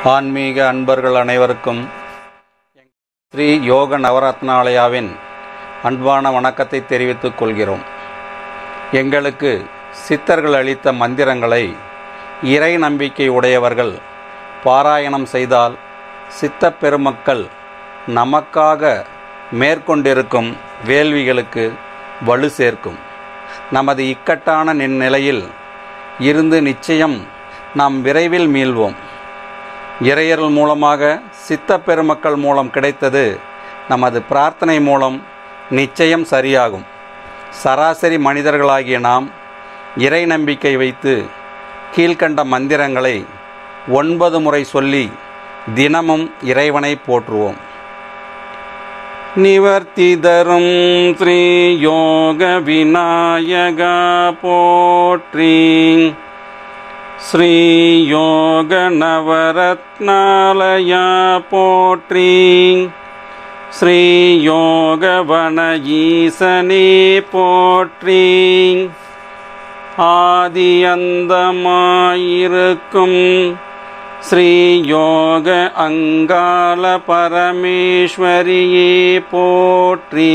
ஆன்மீக அன்பர்கள் அனைவருக்கும் ஸ்ரீ யோக நவரத்னாலயாவின் அன்பான வணக்கத்தை தெரிவித்துக் கொள்கிறோம் எங்களுக்கு சித்தர்கள் அளித்த மந்திரங்களை இறை நம்பிக்கை உடையவர்கள் பாராயணம் செய்தால் சித்தப் பெருமக்கள் நமக்காக மேற்கொண்டிருக்கும் வேள்விகளுக்கு வலு சேர்க்கும் நமது இக்கட்டான நிலையில் இருந்து நிச்சயம் நாம் விரைவில் மீள்வோம் இறையர்கள் மூலமாக சித்தப் பெருமக்கள் மூலம் கிடைத்தது நமது பிரார்த்தனை மூலம் நிச்சயம் சரியாகும் சராசரி மனிதர்களாகிய நாம் இறை நம்பிக்கை வைத்து கீழ்க்கண்ட மந்திரங்களை ஒன்பது முறை சொல்லி தினமும் இறைவனை போற்றுவோம் நிவர்த்தி தரும் ஸ்ரீ யோக விநாயகா போற்றி ஸ்ரீ யோக நவரத்னாலயா போற்றி ஸ்ரீ யோகவன ஈசனே போற்றி ஆதியந்தமாயிருக்கும் ஸ்ரீ யோக அங்கால பரமேஸ்வரியே போற்றி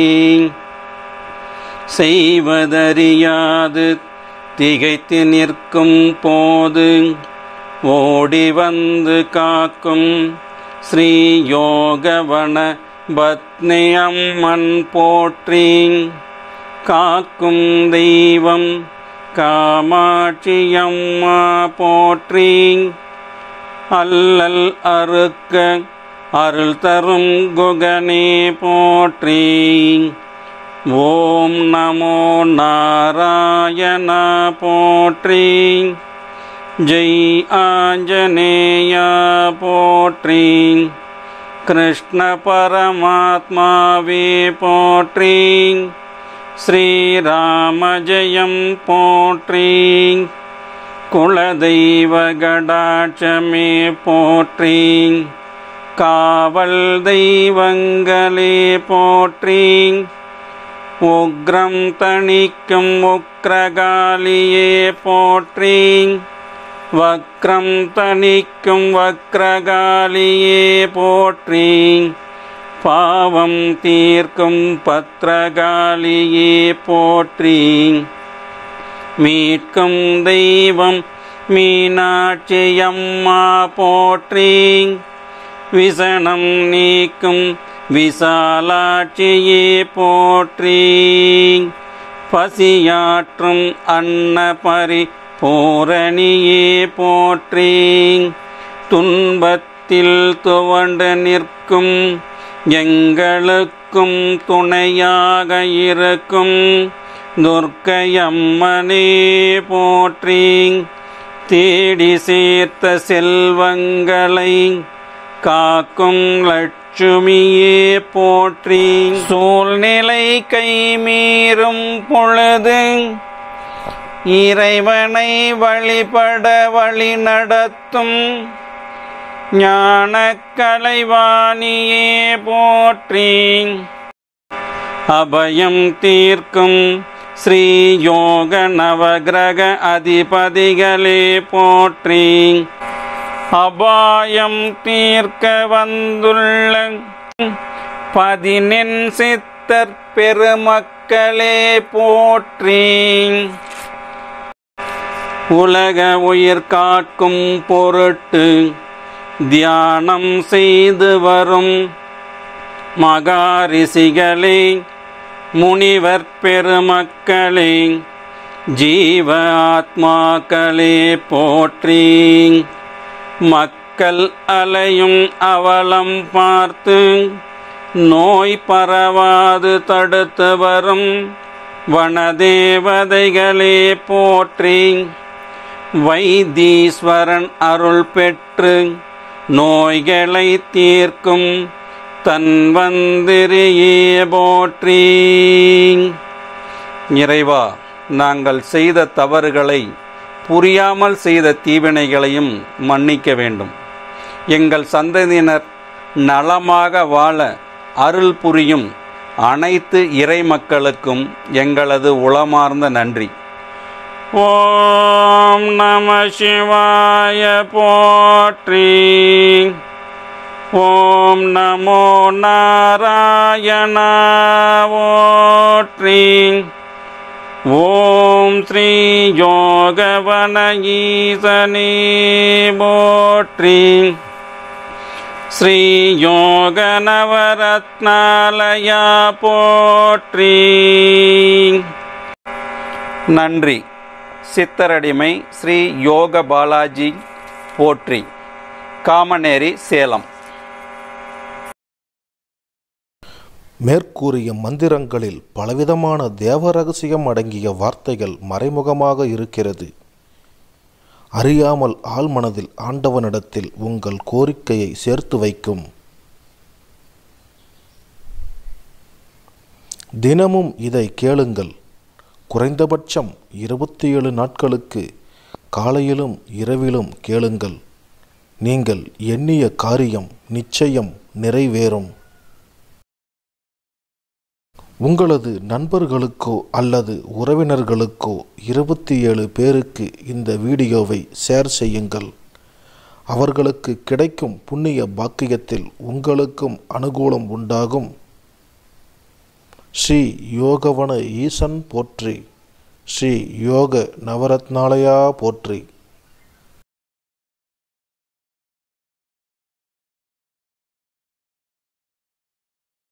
செய்வதறியாது திகைத்து நிற்கும் போது ஓடி வந்து காக்கும் ஸ்ரீ யோகவன பத்னி அம்மன் போற்றி காக்கும் தெய்வம் காமாட்சி அம்மா போற்றி அல்லல் அறுக்க அருள் தரும் குகனே போற்றி ஓம் நமோ நாராயண போற்றி ஜெய் ஆஞ்சநேயா போற்றி கிருஷ்ண பரமாத்மாவே போற்றி ஸ்ரீராம ஜெயம் போற்றி குலதெய்வ கடாட்சமே போற்றி காவல் தெய்வங்களே போற்றி உக்ரம் தணிக்கும் உக்ரகாலியே போற்றி வக்ரம் தணிக்கும் வக்ரகாலியே போற்றி பாவம் தீர்க்கும் பத்ரகாலியே போற்றி மீட்கும் தெய்வம் மீனாட்சியம்மா போற்றி விசனம் நீக்கும் விசாலாட்சியே போற்றி பசியாற்றும் அன்னபரி பூரணியே போற்றி துன்பத்தில் துவண்டு நிற்கும் எங்களுக்கும் துணையாக இருக்கும் துர்க்கையம்மனே போற்றி தேடி சேர்த்த செல்வங்களை காக்கும் லட்சுமியே போற்றி சூழ்நிலை கைமீறும் பொழுது இறைவனை வழிபட வழி நடத்தும் ஞான கலைவாணியே போற்றி அபயம் தீர்க்கும் ஸ்ரீ யோக நவகிரக அதிபதிகளே போற்றி அபாயம் தீர்க்க வந்துள்ள பதினெண் சித்தர் பெருமக்களே போற்றி உலக உயிர் காக்கும் பொருட்டு தியானம் செய்து வரும் மகாரிஷிகளே முனிவர் பெருமக்களே ஜீவ ஆத்மாக்களே போற்றி மக்கள் அலையும் அவலம் பார்த்து நோய் பரவாது தடுத்து வரும் வனதேவதைகளே போற்றி வைத்தீஸ்வரன் அருள் பெற்று நோய்களை தீர்க்கும் தன்வந்திரியே போற்றி இறைவா நாங்கள் செய்த தவறுகளை புரியாமல் செய்த தீவினைகளையும் மன்னிக்க வேண்டும் எங்கள் சந்ததியினர் நலமாக வாழ அருள் புரியும் அனைத்து இறை மக்களுக்கும் எங்களது உளமார்ந்த நன்றி ஓம் நம சிவாய போற்றி ஓம் நமோ நாராயண போற்றி ஓம் ஸ்ரீ யோகவன ஈசனே போற்றி ஸ்ரீ யோக நவரத்னாலயா போற்றி நன்றி சித்தரடிமை ஸ்ரீ யோக பாலாஜி போற்றி காமநேரி சேலம் மேற்கூறிய மந்திரங்களில் பலவிதமான தேவ ரகசியம் அடங்கிய வார்த்தைகள் மறைமுகமாக இருக்கிறது அறியாமல் ஆழ்மனதில் ஆண்டவனிடத்தில் உங்கள் கோரிக்கையை சேர்த்து வைக்கும் தினமும் இதை கேளுங்கள் குறைந்தபட்சம் இருபத்தி ஏழு நாட்களுக்கு காலையிலும் இரவிலும் கேளுங்கள் நீங்கள் எண்ணிய காரியம் நிச்சயம் நிறைவேறும் உங்களது நண்பர்களுக்கோ அல்லது உறவினர்களுக்கோ இருபத்தி ஏழு பேருக்கு இந்த வீடியோவை ஷேர் செய்யுங்கள் அவர்களுக்கு கிடைக்கும் புண்ணிய பாக்கியத்தில் உங்களுக்கும் அனுகூலம் உண்டாகும் ஸ்ரீ யோகவன ஈசன் போற்றி ஸ்ரீ யோக நவரத்னாலயா போற்றி